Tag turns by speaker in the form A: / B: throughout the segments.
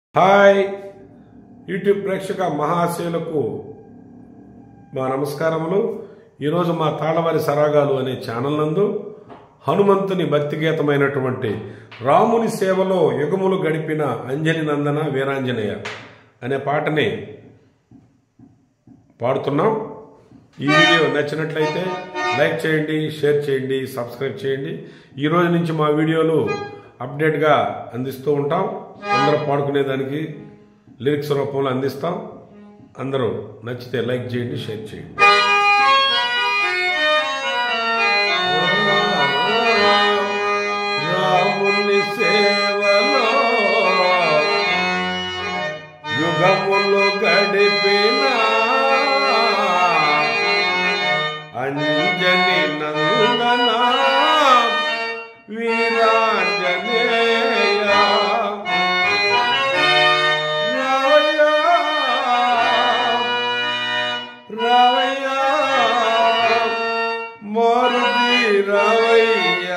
A: hi YouTube ప్రేక్షక మహాశయులకు మా నమస్కారములు ఈరోజు మా తాళవారి సరాగాలు అనే ఛానల్ నందు హనుమంతుని భక్తిగీతమైనటువంటి రాముని సేవలో యుగములు గడిపిన అంజలి నందన వీరాంజనేయ అనే పాటని పాడుతున్నాం ఈ వీడియో నచ్చినట్లయితే లైక్ చేయండి షేర్ చేయండి సబ్స్క్రైబ్ చేయండి ఈ రోజు నుంచి మా వీడియోలు అప్డేట్గా అందిస్తూ ఉంటాం అందరూ పాడుకునేదానికి లిరిక్స్ రూపంలో అందిస్తాం అందరూ నచ్చితే లైక్ చేయండి షేర్ చేయండి రాముని సేవలో యుగములు గడిపిన అంజని నందన వీరాంజనేయ రావయ్య రావయ్య మారుతి రావయ్య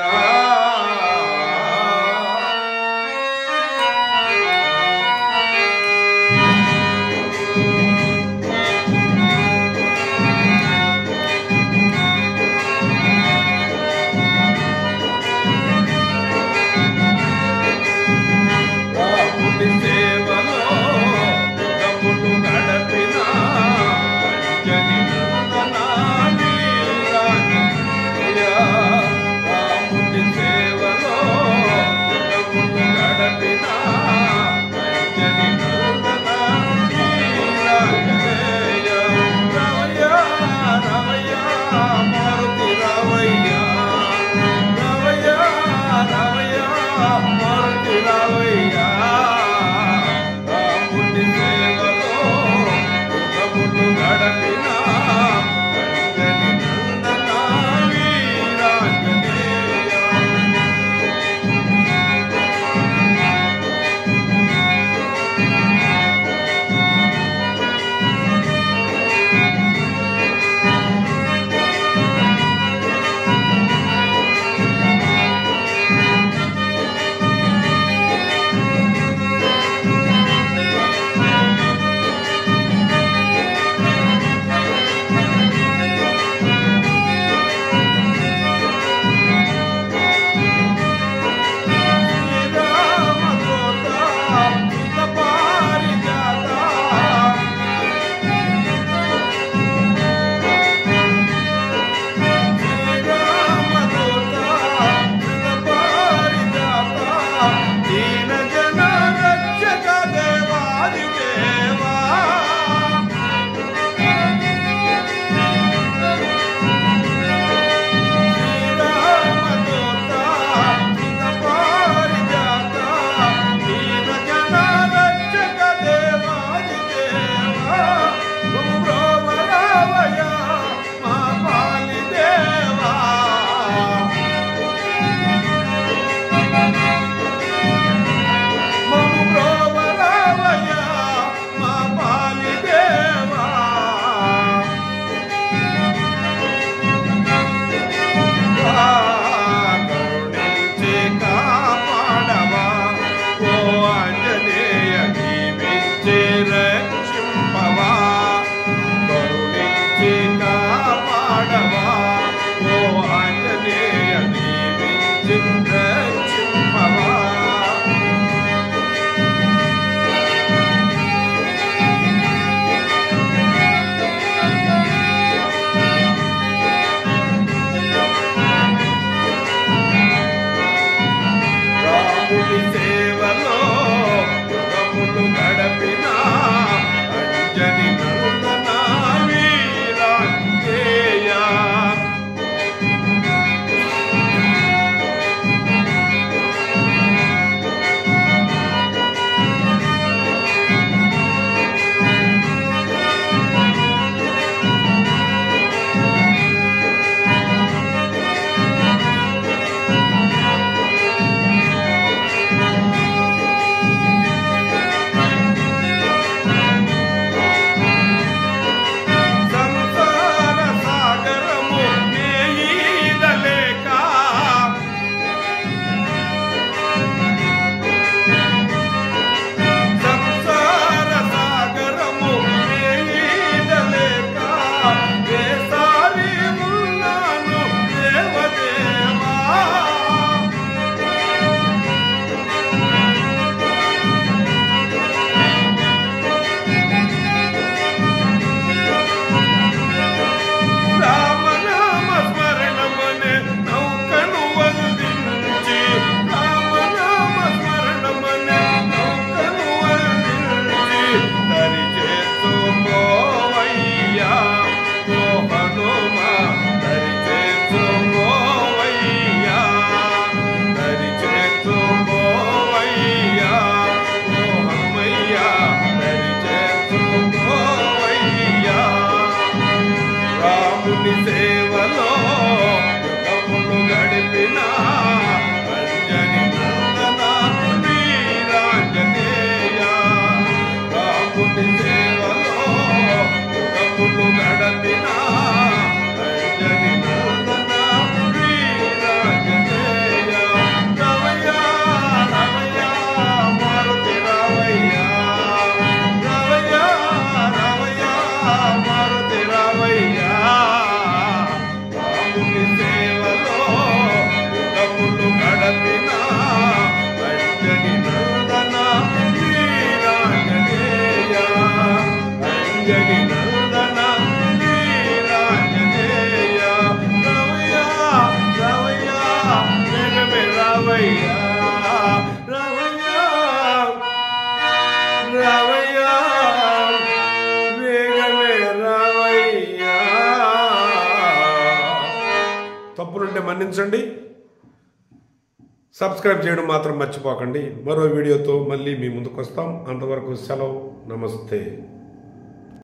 A: మన్నించండి సబ్స్క్రైబ్ చేయడం మాత్రం మర్చిపోకండి మరో వీడియోతో మళ్ళీ మీ ముందుకు వస్తాం అంతవరకు సెలవు నమస్తే